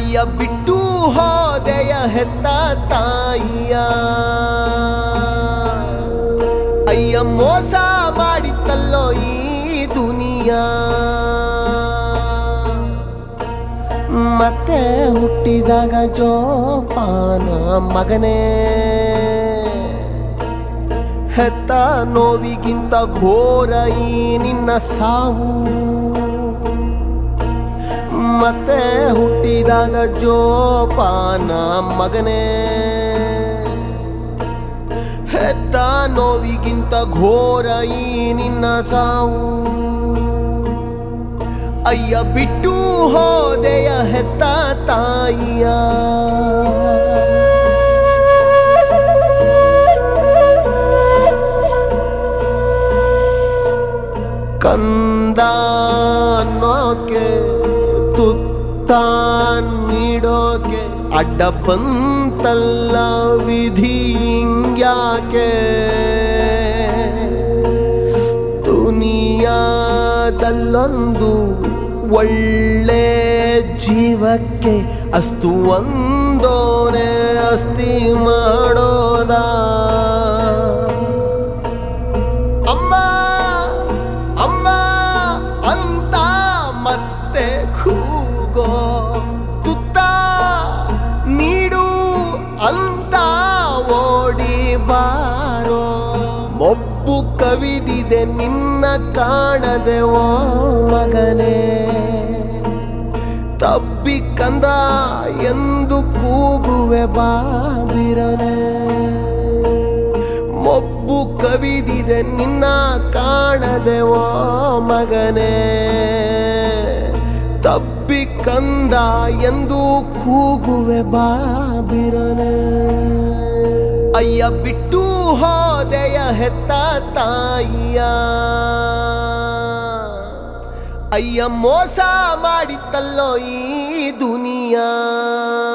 ಅಯ್ಯ ಬಿಟ್ಟು ಹೋದೆಯ ಹೆತ್ತ ತಾಯಿಯ ಅಯ್ಯ ಮೋಸ ಮಾಡಿತ್ತಲ್ಲೋ ಈ ದುನಿಯಾ ಮತ್ತೆ ಹುಟ್ಟಿದಾಗ ಜೋಪಾನ ಮಗನೇ ಹೆತ್ತ ನೋವಿಗಿಂತ ಘೋರ ಈ ನಿನ್ನ ಸಾವು ಮತ್ತೆ ಹುಟ್ಟಿದಾಗ ಜೋಪಾನ ಮಗನೇ ಹೆತ್ತ ನೋವಿಗಿಂತ ಘೋರ ಈ ನಿನ್ನ ಸಾವು ಅಯ್ಯ ಬಿಟ್ಟು ಹೋದೆಯ ಹೆತ್ತ ತಾಯಿಯ ಕಂದ ಅನ್ನೋಕೆ ತುತ್ತ ನೀಡೋಕೆ ಅಡ್ಡ ಬಂತಲ್ಲ ವಿಧಿ ಹಿಂಗ್ಯಾಕೆ ದುನಿಯಾದಲ್ಲೊಂದು ಒಳ್ಳೆ ಜೀವಕ್ಕೆ ಅಸ್ತು ಒಂದೋನೆ ಅಸ್ತಿ ಮಾಡೋದ ಅಮ್ಮ ಅಮ್ಮ ಅಂತ ಮತ್ತೆ ಕೂಗೋ ತುತ್ತ ನೀಡು ಅಂತ ಓಡಿ ಬಾರೋ ಮೊಬ್ಬು ಕವಿದಿದೆ ನಿನ್ನ ಕಾಣದೆ ಓ ಮಗನೇ ತಬ್ಬಿ ಕಂದ ಎಂದು ಕೂಗುವೆ ಬಾಬಿರನೆ ಮೊಬ್ಬು ಕವಿದಿದೆ ನಿನ್ನ ಕಾಣದೆ ಓ ಮಗನೇ ತಬ್ಬಿ ಕಂದ ಎಂದು ಕೂಗುವೆ ಬಾಬಿರನೆ ಅಯ್ಯ ಬಿಟ್ಟು ಹೋದೆಯ ಹೆತ್ತ ತಾಯಿಯ ಅಯ್ಯ ಮೋಸ ಮಾಡಿತ್ತಲ್ಲೋ ಈ ದುನಿಯಾ